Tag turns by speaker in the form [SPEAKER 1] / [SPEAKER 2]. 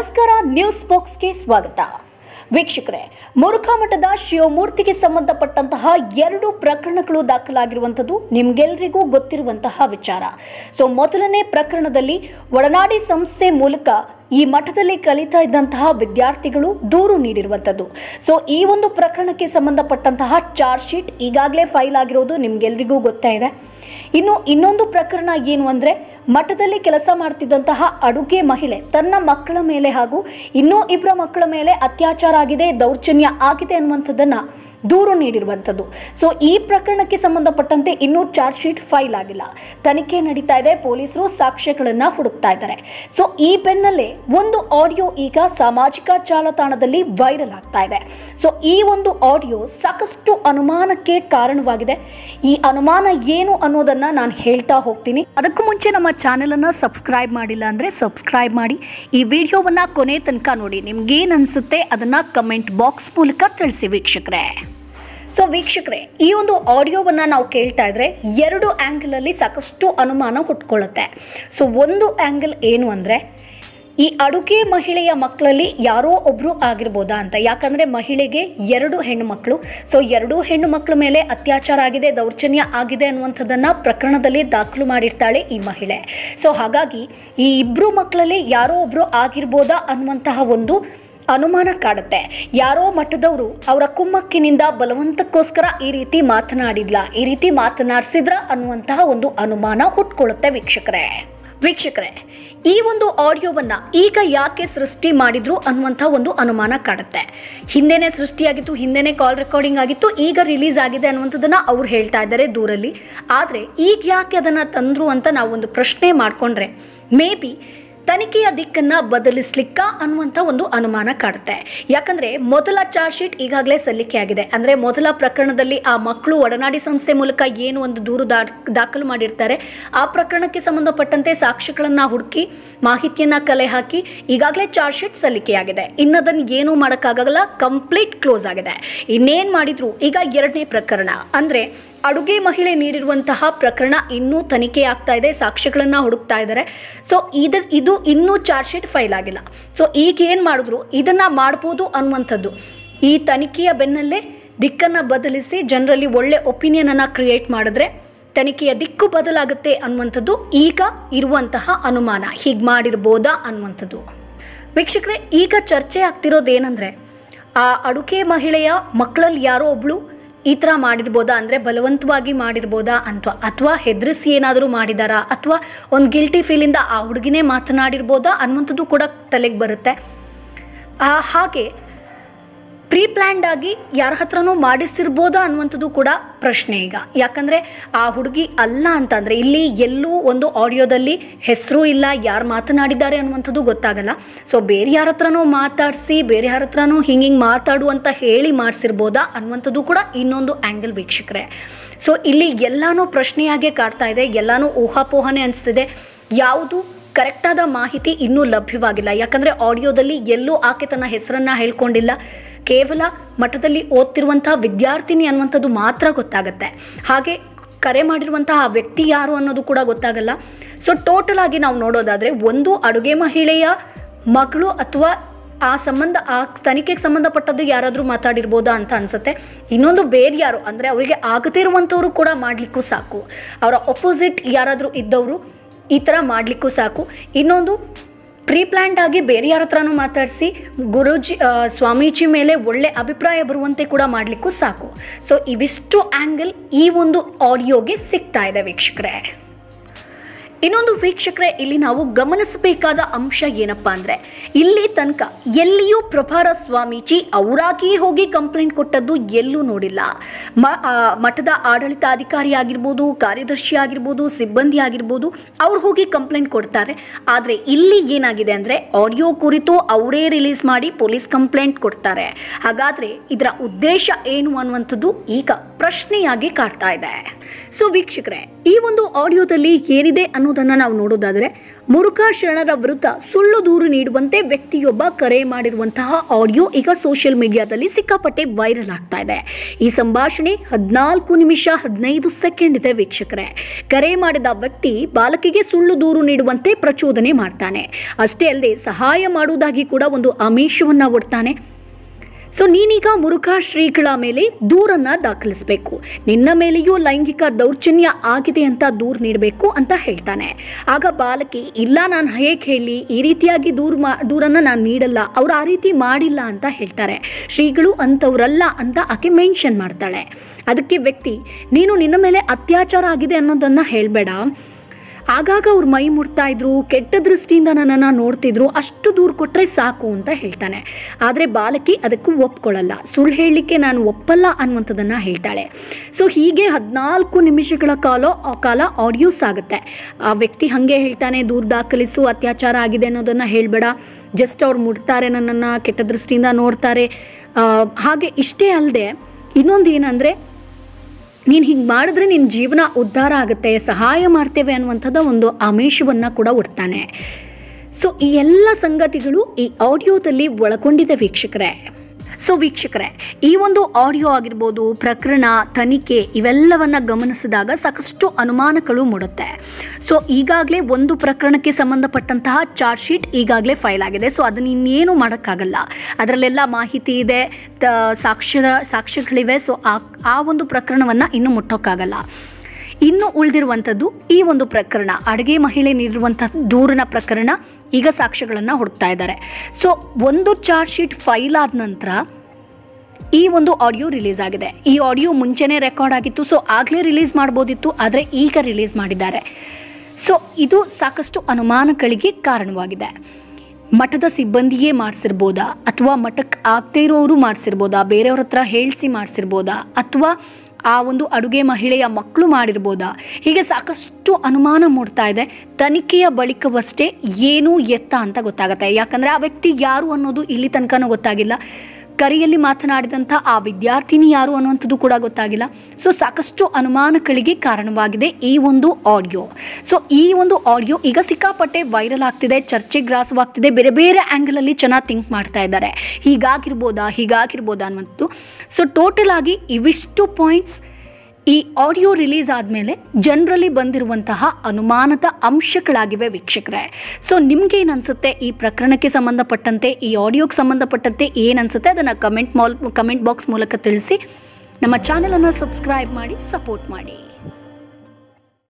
[SPEAKER 1] ನಮಸ್ಕಾರ ನ್ಯೂಸ್ ಬಾಕ್ಸ್ಗೆ ಸ್ವಾಗತ ವೀಕ್ಷಕರೇ ಮುರುಘಾಮಠದ ಶಿವಮೂರ್ತಿಗೆ ಸಂಬಂಧಪಟ್ಟಂತಹ ಎರಡು ಪ್ರಕರಣಗಳು ದಾಖಲಾಗಿರುವಂಥದ್ದು ನಿಮ್ಗೆಲ್ರಿಗೂ ಗೊತ್ತಿರುವಂತಹ ವಿಚಾರ ಸೊ ಮೊದಲನೇ ಪ್ರಕರಣದಲ್ಲಿ ಒಡನಾಡಿ ಸಂಸ್ಥೆ ಮೂಲಕ ಈ ಮಠದಲ್ಲಿ ಕಲಿತಾ ಇದ್ದಂತಹ ವಿದ್ಯಾರ್ಥಿಗಳು ದೂರು ನೀಡಿರುವಂಥದ್ದು ಸೊ ಈ ಒಂದು ಪ್ರಕರಣಕ್ಕೆ ಸಂಬಂಧಪಟ್ಟಂತಹ ಚಾರ್ಜ್ ಶೀಟ್ ಈಗಾಗಲೇ ಫೈಲ್ ಆಗಿರೋದು ನಿಮ್ಗೆಲ್ರಿಗೂ ಗೊತ್ತಾ ಇದೆ ಇನ್ನು ಇನ್ನೊಂದು ಪ್ರಕರಣ ಏನು ಅಂದರೆ ಮಠದಲ್ಲಿ ಕೆಲಸ ಮಾಡ್ತಿದ್ದಂತಹ ಅಡುಗೆ ಮಹಿಳೆ ತನ್ನ ಮಕ್ಕಳ ಮೇಲೆ ಹಾಗೂ ಇನ್ನೂ ಇಬ್ಬರ ಮಕ್ಕಳ ಮೇಲೆ ಅತ್ಯಾಚಾರ ಆಗಿದೆ ದೌರ್ಜನ್ಯ ಆಗಿದೆ ಅನ್ನುವಂಥದ್ದನ್ನು ದೂರು ನೀಡಿರುವಂಥದ್ದು ಸೊ ಈ ಪ್ರಕರಣಕ್ಕೆ ಸಂಬಂಧಪಟ್ಟಂತೆ ಇನ್ನೂ ಚಾರ್ಜ್ ಶೀಟ್ ಫೈಲ್ ಆಗಿಲ್ಲ ತನಿಖೆ ನಡೀತಾ ಇದೆ ಪೊಲೀಸರು ಸಾಕ್ಷ್ಯಗಳನ್ನು ಹುಡುಕ್ತಾ ಇದ್ದಾರೆ ಸೊ ಈ ಬೆನ್ನಲ್ಲೇ ಒಂದು ಆಡಿಯೋ ಈಗ ಸಾಮಾಜಿಕ ಜಾಲತಾಣದಲ್ಲಿ ವೈರಲ್ ಆಗ್ತಾ ಇದೆ ಸೊ ಈ ಒಂದು ಆಡಿಯೋ ಸಾಕಷ್ಟು ಅನುಮಾನಕ್ಕೆ ಕಾರಣವಾಗಿದೆ ಈ ಅನುಮಾನ ಏನು ಅನ್ನೋದನ್ನ ನಾನು ಹೇಳ್ತಾ ಹೋಗ್ತೀನಿ ಅದಕ್ಕೂ ಮುಂಚೆ ನಮ್ಮ ಚಾನೆಲ್ ಅನ್ನ ಸಬ್ಸ್ಕ್ರೈಬ್ ಮಾಡಿಲ್ಲ ಅಂದ್ರೆ ಸಬ್ಸ್ಕ್ರೈಬ್ ಮಾಡಿ ಈ ವಿಡಿಯೋವನ್ನ ಕೊನೆ ತನಕ ನೋಡಿ ನಿಮ್ಗೇನ್ ಅನ್ಸುತ್ತೆ ಅದನ್ನ ಕಮೆಂಟ್ ಬಾಕ್ಸ್ ಮೂಲಕ ತಿಳಿಸಿ ವೀಕ್ಷಕರೇ ಸೊ ವೀಕ್ಷಕರೇ ಈ ಒಂದು ಆಡಿಯೋವನ್ನು ನಾವು ಕೇಳ್ತಾ ಇದ್ರೆ ಎರಡು ಆ್ಯಂಗಲಲ್ಲಿ ಸಾಕಷ್ಟು ಅನುಮಾನ ಹುಟ್ಕೊಳ್ಳುತ್ತೆ ಸೊ ಒಂದು ಆ್ಯಂಗಲ್ ಏನು ಅಂದರೆ ಈ ಅಡುಗೆ ಮಹಿಳೆಯ ಮಕ್ಕಳಲ್ಲಿ ಯಾರೋ ಒಬ್ಬರು ಆಗಿರ್ಬೋದಾ ಅಂತ ಯಾಕಂದರೆ ಮಹಿಳೆಗೆ ಎರಡು ಹೆಣ್ಣು ಮಕ್ಕಳು ಸೊ ಎರಡೂ ಹೆಣ್ಣು ಮಕ್ಕಳ ಮೇಲೆ ಅತ್ಯಾಚಾರ ಆಗಿದೆ ದೌರ್ಜನ್ಯ ಆಗಿದೆ ಅನ್ನುವಂಥದ್ದನ್ನು ಪ್ರಕರಣದಲ್ಲಿ ದಾಖಲು ಮಾಡಿರ್ತಾಳೆ ಈ ಮಹಿಳೆ ಸೊ ಹಾಗಾಗಿ ಈ ಇಬ್ಬರು ಮಕ್ಕಳಲ್ಲಿ ಯಾರೋ ಒಬ್ಬರು ಆಗಿರ್ಬೋದಾ ಅನ್ನುವಂತಹ ಒಂದು ಅನುಮಾನ ಕಾಡುತ್ತೆ ಯಾರೋ ಮಠದವರು ಅವರ ಕುಮ್ಮಕ್ಕಿನಿಂದ ಬಲವಂತಕ್ಕೋಸ್ಕರ ಈ ರೀತಿ ಮಾತನಾಡಿದ್ಲ ಈ ರೀತಿ ಮಾತನಾಡಿಸಿದ್ರ ಅನ್ನುವಂತಹ ಒಂದು ಅನುಮಾನ ಹುಟ್ಕೊಳ್ಳುತ್ತೆ ವೀಕ್ಷಕರೇ ವೀಕ್ಷಕರೇ ಈ ಒಂದು ಆಡಿಯೋವನ್ನ ಈಗ ಯಾಕೆ ಸೃಷ್ಟಿ ಮಾಡಿದ್ರು ಅನ್ನುವಂಥ ಒಂದು ಅನುಮಾನ ಕಾಡುತ್ತೆ ಹಿಂದೆನೇ ಸೃಷ್ಟಿಯಾಗಿತ್ತು ಹಿಂದೆನೇ ಕಾಲ್ ರೆಕಾರ್ಡಿಂಗ್ ಆಗಿತ್ತು ಈಗ ರಿಲೀಸ್ ಆಗಿದೆ ಅನ್ನುವಂಥದ್ದನ್ನ ಅವ್ರು ಹೇಳ್ತಾ ಇದ್ದಾರೆ ದೂರಲ್ಲಿ ಆದರೆ ಈಗ ಯಾಕೆ ಅದನ್ನು ತಂದ್ರು ಅಂತ ನಾವು ಒಂದು ಪ್ರಶ್ನೆ ಮಾಡಿಕೊಂಡ್ರೆ ಮೇ ಬಿ ತನಿಖೆಯ ದಿಕ್ಕನ್ನು ಬದಲಿಸ್ಲಿಕ್ಕ ಅನ್ನುವಂಥ ಒಂದು ಅನುಮಾನ ಕಾಡುತ್ತೆ ಯಾಕಂದರೆ ಮೊದಲ ಚಾರ್ಜ್ ಶೀಟ್ ಈಗಾಗಲೇ ಸಲ್ಲಿಕೆ ಆಗಿದೆ ಅಂದರೆ ಮೊದಲ ಪ್ರಕರಣದಲ್ಲಿ ಆ ಮಕ್ಕಳು ಒಡನಾಡಿ ಸಂಸ್ಥೆ ಮೂಲಕ ಏನು ಒಂದು ದೂರು ದಾ ದಾಖಲು ಮಾಡಿರ್ತಾರೆ ಆ ಪ್ರಕರಣಕ್ಕೆ ಸಂಬಂಧಪಟ್ಟಂತೆ ಸಾಕ್ಷ್ಯಗಳನ್ನು ಹುಡುಕಿ ಮಾಹಿತಿಯನ್ನು ಕಲೆ ಹಾಕಿ ಈಗಾಗಲೇ ಚಾರ್ಜ್ ಶೀಟ್ ಸಲ್ಲಿಕೆಯಾಗಿದೆ ಇನ್ನದನ್ನು ಏನೂ ಮಾಡೋಕ್ಕಾಗಲ್ಲ ಕಂಪ್ಲೀಟ್ ಕ್ಲೋಸ್ ಆಗಿದೆ ಇನ್ನೇನು ಮಾಡಿದ್ರು ಈಗ ಎರಡನೇ ಪ್ರಕರಣ ಅಂದರೆ ಅಡುಗೆ ಮಹಿಳೆ ನೀಡಿರುವಂತಹ ಪ್ರಕರಣ ಇನ್ನೂ ತನಿಖೆ ಆಗ್ತಾ ಇದೆ ಸಾಕ್ಷ್ಯಗಳನ್ನು ಹುಡುಕ್ತಾ ಇದ್ದಾರೆ ಸೊ ಇದು ಇದು ಇನ್ನೂ ಚಾರ್ಜ್ ಶೀಟ್ ಫೈಲ್ ಆಗಿಲ್ಲ ಸೊ ಈಗ ಏನು ಮಾಡಿದ್ರು ಇದನ್ನು ಮಾಡ್ಬೋದು ಅನ್ನುವಂಥದ್ದು ಈ ತನಿಖೆಯ ಬೆನ್ನಲ್ಲೇ ದಿಕ್ಕನ್ನು ಬದಲಿಸಿ ಜನರಲ್ಲಿ ಒಳ್ಳೆ ಒಪಿನಿಯನನ್ನು ಕ್ರಿಯೇಟ್ ಮಾಡಿದ್ರೆ ತನಿಖೆಯ ದಿಕ್ಕು ಬದಲಾಗುತ್ತೆ ಅನ್ನುವಂಥದ್ದು ಈಗ ಇರುವಂತಹ ಅನುಮಾನ ಹೀಗೆ ಮಾಡಿರ್ಬೋದಾ ಅನ್ನುವಂಥದ್ದು ವೀಕ್ಷಕರೇ ಈಗ ಚರ್ಚೆ ಆಗ್ತಿರೋದೇನೆಂದರೆ ಆ ಅಡುಗೆ ಮಹಿಳೆಯ ಮಕ್ಕಳಲ್ಲಿ ಯಾರೋ ಒಬ್ಬಳು ಈ ಥರ ಮಾಡಿರ್ಬೋದಾ ಅಂದರೆ ಬಲವಂತವಾಗಿ ಮಾಡಿರ್ಬೋದಾ ಅಂತ ಅಥವಾ ಹೆದರಿಸಿ ಏನಾದರೂ ಮಾಡಿದಾರಾ ಅಥವಾ ಒಂದು ಗಿಲ್ಟಿ ಫೀಲಿಂದ ಆ ಹುಡುಗಿನೇ ಮಾತನಾಡಿರ್ಬೋದಾ ಅನ್ನುವಂಥದ್ದು ಕೂಡ ತಲೆಗೆ ಬರುತ್ತೆ ಆ, ಹಾಗೆ ಪ್ರೀ ಪ್ಲ್ಯಾಂಡ್ ಆಗಿ ಯಾರ ಹತ್ರನೂ ಮಾಡಿಸಿರ್ಬೋದಾ ಅನ್ನುವಂಥದ್ದು ಕೂಡ ಪ್ರಶ್ನೆ ಈಗ ಯಾಕಂದರೆ ಆ ಹುಡುಗಿ ಅಲ್ಲ ಅಂತಂದರೆ ಇಲ್ಲಿ ಎಲ್ಲೂ ಒಂದು ಆಡಿಯೋದಲ್ಲಿ ಹೆಸರು ಇಲ್ಲ ಯಾರು ಮಾತನಾಡಿದ್ದಾರೆ ಅನ್ನುವಂಥದ್ದು ಗೊತ್ತಾಗಲ್ಲ ಸೊ ಬೇರೆ ಯಾರ ಹತ್ರನೂ ಮಾತಾಡಿಸಿ ಬೇರೆ ಯಾರ ಹತ್ರನೂ ಹಿಂಗೆ ಹಿಂಗೆ ಮಾತಾಡು ಅಂತ ಹೇಳಿ ಮಾಡಿಸಿರ್ಬೋದಾ ಅನ್ನುವಂಥದ್ದು ಕೂಡ ಇನ್ನೊಂದು ಆ್ಯಂಗಲ್ ವೀಕ್ಷಕರೇ ಸೊ ಇಲ್ಲಿ ಎಲ್ಲನೂ ಪ್ರಶ್ನೆಯಾಗೇ ಕಾಡ್ತಾ ಇದೆ ಎಲ್ಲನೂ ಊಹಾಪೋಹನೆ ಅನಿಸ್ತಿದೆ ಯಾವುದು ಕರೆಕ್ಟಾದ ಮಾಹಿತಿ ಇನ್ನೂ ಲಭ್ಯವಾಗಿಲ್ಲ ಯಾಕಂದರೆ ಆಡಿಯೋದಲ್ಲಿ ಎಲ್ಲೂ ಆಕೆ ತನ್ನ ಹೆಸರನ್ನು ಹೇಳ್ಕೊಂಡಿಲ್ಲ ಕೇವಲ ಮಠದಲ್ಲಿ ಓದ್ತಿರುವಂತಹ ವಿದ್ಯಾರ್ಥಿನಿ ಅನ್ನುವಂಥದ್ದು ಮಾತ್ರ ಗೊತ್ತಾಗುತ್ತೆ ಹಾಗೆ ಕರೆ ಮಾಡಿರುವಂತಹ ಆ ವ್ಯಕ್ತಿ ಯಾರು ಅನ್ನೋದು ಕೂಡ ಗೊತ್ತಾಗಲ್ಲ ಸೊ ಟೋಟಲ್ ಆಗಿ ನಾವು ನೋಡೋದಾದರೆ ಒಂದು ಅಡುಗೆ ಮಹಿಳೆಯ ಮಗಳು ಅಥವಾ ಆ ಸಂಬಂಧ ಆ ತನಿಖೆಗೆ ಸಂಬಂಧಪಟ್ಟದ್ದು ಯಾರಾದರೂ ಮಾತಾಡಿರ್ಬೋದಾ ಅಂತ ಅನ್ಸುತ್ತೆ ಇನ್ನೊಂದು ಬೇರೆ ಯಾರು ಅಂದರೆ ಅವರಿಗೆ ಆಗದಿರುವಂಥವ್ರು ಕೂಡ ಮಾಡಲಿಕ್ಕೂ ಸಾಕು ಅವರ ಒಪೋಸಿಟ್ ಯಾರಾದರೂ ಇದ್ದವರು ಈ ಥರ ಮಾಡಲಿಕ್ಕೂ ಸಾಕು ಇನ್ನೊಂದು ಪ್ರೀ ಪ್ಲ್ಯಾಂಡ್ ಆಗಿ ಬೇರೆ ಯಾರ ಹತ್ರನೂ ಮಾತಾಡಿಸಿ ಗುರೂಜಿ ಆ, ಸ್ವಾಮೀಜಿ ಮೇಲೆ ಒಳ್ಳೆ ಅಭಿಪ್ರಾಯ ಬರುವಂತೆ ಕೂಡ ಮಾಡಲಿಕ್ಕೂ ಸಾಕು ಸೊ ಇವಿಷ್ಟು ಆ್ಯಂಗಲ್ ಈ ಒಂದು ಆಡಿಯೋಗೆ ಸಿಗ್ತಾ ಇದೆ ವೀಕ್ಷಕರೇ ಇನ್ನೊಂದು ವೀಕ್ಷಕರೇ ಇಲ್ಲಿ ನಾವು ಗಮನಿಸಬೇಕಾದ ಅಂಶ ಏನಪ್ಪ ಅಂದರೆ ಇಲ್ಲಿ ತನಕ ಎಲ್ಲಿಯೂ ಪ್ರಭಾರ ಸ್ವಾಮೀಜಿ ಅವರಾಗಿಯೇ ಹೋಗಿ ಕಂಪ್ಲೇಂಟ್ ಕೊಟ್ಟದ್ದು ಎಲ್ಲೂ ನೋಡಿಲ್ಲ ಮ ಆ, ಮಠದ ಆಡಳಿತಾಧಿಕಾರಿ ಆಗಿರ್ಬೋದು ಕಾರ್ಯದರ್ಶಿ ಆಗಿರ್ಬೋದು ಸಿಬ್ಬಂದಿ ಆಗಿರ್ಬೋದು ಅವ್ರು ಹೋಗಿ ಕಂಪ್ಲೇಂಟ್ ಕೊಡ್ತಾರೆ ಆದರೆ ಇಲ್ಲಿ ಏನಾಗಿದೆ ಅಂದರೆ ಆಡಿಯೋ ಕುರಿತು ಅವರೇ ರಿಲೀಸ್ ಮಾಡಿ ಪೊಲೀಸ್ ಕಂಪ್ಲೇಂಟ್ ಕೊಡ್ತಾರೆ ಹಾಗಾದರೆ ಇದರ ಉದ್ದೇಶ ಏನು ಅನ್ನುವಂಥದ್ದು ಈಗ ಪ್ರಶ್ನೆಯಾಗಿ ಕಾಡ್ತಾ ಇದೆ ಸೊ ವೀಕ್ಷಕರೇ ಈ ಒಂದು ಆಡಿಯೋದಲ್ಲಿ ಏನಿದೆ ಅನ್ನೋ ಅನ್ನೋದನ್ನು ನಾವು ನೋಡೋದಾದರೆ ಮುರುಘಾ ಶರಣರ ವಿರುದ್ಧ ಸುಳ್ಳು ದೂರು ನೀಡುವಂತೆ ವ್ಯಕ್ತಿಯೊಬ್ಬ ಕರೆ ಮಾಡಿರುವಂತಹ ಆಡಿಯೋ ಈಗ ಸೋಷಿಯಲ್ ಮೀಡಿಯಾದಲ್ಲಿ ಸಿಕ್ಕಾಪಟ್ಟೆ ವೈರಲ್ ಆಗ್ತಾ ಇದೆ ಈ ಸಂಭಾಷಣೆ ಹದಿನಾಲ್ಕು ನಿಮಿಷ ಹದಿನೈದು ಸೆಕೆಂಡ್ ಇದೆ ವೀಕ್ಷಕರೇ ಕರೆ ಮಾಡಿದ ವ್ಯಕ್ತಿ ಬಾಲಕಿಗೆ ಸುಳ್ಳು ದೂರು ನೀಡುವಂತೆ ಪ್ರಚೋದನೆ ಮಾಡ್ತಾನೆ ಅಷ್ಟೇ ಅಲ್ಲದೆ ಸಹಾಯ ಮಾಡುವುದಾಗಿ ಕೂಡ ಒಂದು ಆಮಿಷವನ್ನು ಒಡ್ತಾನೆ ಸೊ ನೀನೀಗ ಮುರುಘಾ ಶ್ರೀಗಳ ಮೇಲೆ ದೂರನ್ನ ದಾಖಲಿಸಬೇಕು ನಿನ್ನ ಮೇಲೆಯೂ ಲೈಂಗಿಕ ದೌರ್ಜನ್ಯ ಆಗಿದೆ ಅಂತ ದೂರು ನೀಡಬೇಕು ಅಂತ ಹೇಳ್ತಾನೆ ಆಗ ಬಾಲಕಿ ಇಲ್ಲ ನಾನು ಹೇಗೆ ಹೇಳಿ ಈ ರೀತಿಯಾಗಿ ದೂರು ಮಾ ದೂರನ್ನು ನಾನು ನೀಡಲ್ಲ ಅವ್ರು ಆ ರೀತಿ ಮಾಡಿಲ್ಲ ಅಂತ ಹೇಳ್ತಾರೆ ಶ್ರೀಗಳು ಅಂಥವ್ರಲ್ಲ ಅಂತ ಆಕೆ ಮೆನ್ಷನ್ ಮಾಡ್ತಾಳೆ ಅದಕ್ಕೆ ವ್ಯಕ್ತಿ ನೀನು ನಿನ್ನ ಮೇಲೆ ಅತ್ಯಾಚಾರ ಆಗಿದೆ ಅನ್ನೋದನ್ನು ಹೇಳಬೇಡ ಆಗಾಗ ಅವ್ರು ಮೈ ಮುಡ್ತಾ ಇದ್ರು ಕೆಟ್ಟ ದೃಷ್ಟಿಯಿಂದ ನನ್ನನ್ನು ನೋಡ್ತಿದ್ರು ಅಷ್ಟು ದೂರ ಕೊಟ್ಟರೆ ಸಾಕು ಅಂತ ಹೇಳ್ತಾನೆ ಆದರೆ ಬಾಲಕಿ ಅದಕ್ಕೂ ಒಪ್ಕೊಳ್ಳಲ್ಲ ಸುಳ್ಳು ಹೇಳಲಿಕ್ಕೆ ನಾನು ಒಪ್ಪಲ್ಲ ಅನ್ನುವಂಥದ್ದನ್ನು ಹೇಳ್ತಾಳೆ ಸೊ ಹೀಗೆ ಹದಿನಾಲ್ಕು ನಿಮಿಷಗಳ ಕಾಲ ಕಾಲ ಆಡಿಯೋಸ್ ಆಗುತ್ತೆ ಆ ವ್ಯಕ್ತಿ ಹಾಗೆ ಹೇಳ್ತಾನೆ ದೂರ ದಾಖಲಿಸು ಅತ್ಯಾಚಾರ ಆಗಿದೆ ಅನ್ನೋದನ್ನು ಹೇಳಬೇಡ ಜಸ್ಟ್ ಅವ್ರು ಮುಡ್ತಾರೆ ನನ್ನನ್ನು ಕೆಟ್ಟ ದೃಷ್ಟಿಯಿಂದ ನೋಡ್ತಾರೆ ಆ, ಹಾಗೆ ಇಷ್ಟೇ ಅಲ್ಲದೆ ಇನ್ನೊಂದು ಏನಂದರೆ ನೀನು ಹಿಂಗೆ ಮಾಡಿದ್ರೆ ನಿನ್ನ ಜೀವನ ಉದ್ಧಾರ ಆಗುತ್ತೆ ಸಹಾಯ ಮಾಡ್ತೇವೆ ಅನ್ನುವಂಥದ್ದು ಒಂದು ಆಮಿಷವನ್ನು ಕೂಡ ಉಡ್ತಾನೆ ಸೊ ಈ ಎಲ್ಲ ಸಂಗತಿಗಳು ಈ ಆಡಿಯೋದಲ್ಲಿ ಒಳಗೊಂಡಿದೆ ವೀಕ್ಷಕರೇ ಸೊ ವೀಕ್ಷಕರೇ ಈ ಒಂದು ಆಡಿಯೋ ಆಗಿರ್ಬೋದು ಪ್ರಕರಣ ತನಿಖೆ ಇವೆಲ್ಲವನ್ನ ಗಮನಿಸಿದಾಗ ಸಾಕಷ್ಟು ಅನುಮಾನಗಳು ಮೂಡುತ್ತೆ ಸೊ ಈಗಾಗಲೇ ಒಂದು ಪ್ರಕರಣಕ್ಕೆ ಸಂಬಂಧಪಟ್ಟಂತಹ ಚಾರ್ಜ್ ಶೀಟ್ ಈಗಾಗಲೇ ಫೈಲ್ ಆಗಿದೆ ಸೊ ಅದನ್ನ ಇನ್ನೇನು ಮಾಡೋಕ್ಕಾಗಲ್ಲ ಅದರಲ್ಲೆಲ್ಲ ಮಾಹಿತಿ ಇದೆ ತ ಸಾಕ್ಷ್ಯದ ಸಾಕ್ಷ್ಯಗಳಿವೆ ಸೊ ಆ ಆ ಒಂದು ಪ್ರಕರಣವನ್ನು ಇನ್ನೂ ಮುಟ್ಟೋಕ್ಕಾಗಲ್ಲ ಇನ್ನು ಉಳಿದಿರುವಂಥದ್ದು ಈ ಒಂದು ಪ್ರಕರಣ ಅಡುಗೆ ಮಹಿಳೆ ನೀಡಿರುವಂಥ ದೂರಿನ ಪ್ರಕರಣ ಈಗ ಸಾಕ್ಷ್ಯಗಳನ್ನು ಹುಡುಕ್ತಾ ಇದ್ದಾರೆ ಸೊ ಒಂದು ಚಾರ್ಜ್ ಶೀಟ್ ಫೈಲ್ ಆದ ನಂತರ ಈ ಒಂದು ಆಡಿಯೋ ರಿಲೀಸ್ ಆಗಿದೆ ಈ ಆಡಿಯೋ ಮುಂಚೆನೇ ರೆಕಾರ್ಡ್ ಆಗಿತ್ತು ಸೊ ಆಗಲೇ ರಿಲೀಸ್ ಮಾಡ್ಬೋದಿತ್ತು ಆದರೆ ಈಗ ರಿಲೀಸ್ ಮಾಡಿದ್ದಾರೆ ಸೊ ಇದು ಸಾಕಷ್ಟು ಅನುಮಾನಗಳಿಗೆ ಕಾರಣವಾಗಿದೆ ಮಠದ ಸಿಬ್ಬಂದಿಯೇ ಮಾಡಿಸಿರ್ಬೋದಾ ಅಥವಾ ಮಠಕ್ಕೆ ಆಗದೇ ಇರೋರು ಮಾಡಿಸಿರ್ಬೋದಾ ಬೇರೆಯವ್ರ ಹತ್ರ ಹೇಳಿಸಿ ಮಾಡಿಸಿರ್ಬೋದಾ ಅಥವಾ ಆ ಒಂದು ಅಡುಗೆ ಮಹಿಳೆಯ ಮಕ್ಕಳು ಮಾಡಿರ್ಬೋದಾ ಹೀಗೆ ಸಾಕಷ್ಟು ಅನುಮಾನ ಮೂಡ್ತಾ ಇದೆ ತನಿಖೆಯ ಬಳಿಕವಷ್ಟೇ ಏನು ಎತ್ತ ಅಂತ ಗೊತ್ತಾಗುತ್ತೆ ಯಾಕಂದರೆ ಆ ವ್ಯಕ್ತಿ ಯಾರು ಅನ್ನೋದು ಇಲ್ಲಿ ತನಕನೂ ಗೊತ್ತಾಗಿಲ್ಲ ಕರೆಯಲ್ಲಿ ಮಾತನಾಡಿದಂಥ ಆ ವಿದ್ಯಾರ್ಥಿನಿ ಯಾರು ಅನ್ನುವಂಥದ್ದು ಕೂಡ ಗೊತ್ತಾಗಿಲ್ಲ ಸೊ ಸಾಕಷ್ಟು ಅನುಮಾನಗಳಿಗೆ ಕಾರಣವಾಗಿದೆ ಈ ಒಂದು ಆಡಿಯೋ ಸೊ ಈ ಒಂದು ಆಡಿಯೋ ಈಗ ಸಿಕ್ಕಾಪಟ್ಟೆ ವೈರಲ್ ಆಗ್ತಿದೆ ಚರ್ಚೆಗೆ ಗ್ರಾಸವಾಗ್ತಿದೆ ಬೇರೆ ಬೇರೆ ಆ್ಯಂಗಲಲ್ಲಿ ಚೆನ್ನಾಗಿ ಥಿಂಕ್ ಮಾಡ್ತಾ ಇದ್ದಾರೆ ಹೀಗಾಗಿರ್ಬೋದಾ ಹೀಗಾಗಿರ್ಬೋದಾ ಅನ್ನುವಂಥದ್ದು ಸೊ ಟೋಟಲ್ ಆಗಿ ಇವಿಷ್ಟು ಪಾಯಿಂಟ್ಸ್ ಈ ಆಡಿಯೋ ರಿಲೀಸ್ ಆದಮೇಲೆ ಜನರಲ್ಲಿ ಬಂದಿರುವಂತಹ ಅನುಮಾನದ ಅಂಶಗಳಾಗಿವೆ ವೀಕ್ಷಕರೇ ಸೊ ನಿಮ್ಗೆ ಏನು ಅನಿಸುತ್ತೆ ಈ ಪ್ರಕರಣಕ್ಕೆ ಸಂಬಂಧಪಟ್ಟಂತೆ ಈ ಆಡಿಯೋಗೆ ಸಂಬಂಧಪಟ್ಟಂತೆ ಏನು ಅನಿಸುತ್ತೆ ಅದನ್ನು ಕಮೆಂಟ್ ಮಾಲ್ ಕಮೆಂಟ್ ಬಾಕ್ಸ್ ಮೂಲಕ ತಿಳಿಸಿ ನಮ್ಮ ಚಾನಲನ್ನು ಸಬ್ಸ್ಕ್ರೈಬ್ ಮಾಡಿ ಸಪೋರ್ಟ್ ಮಾಡಿ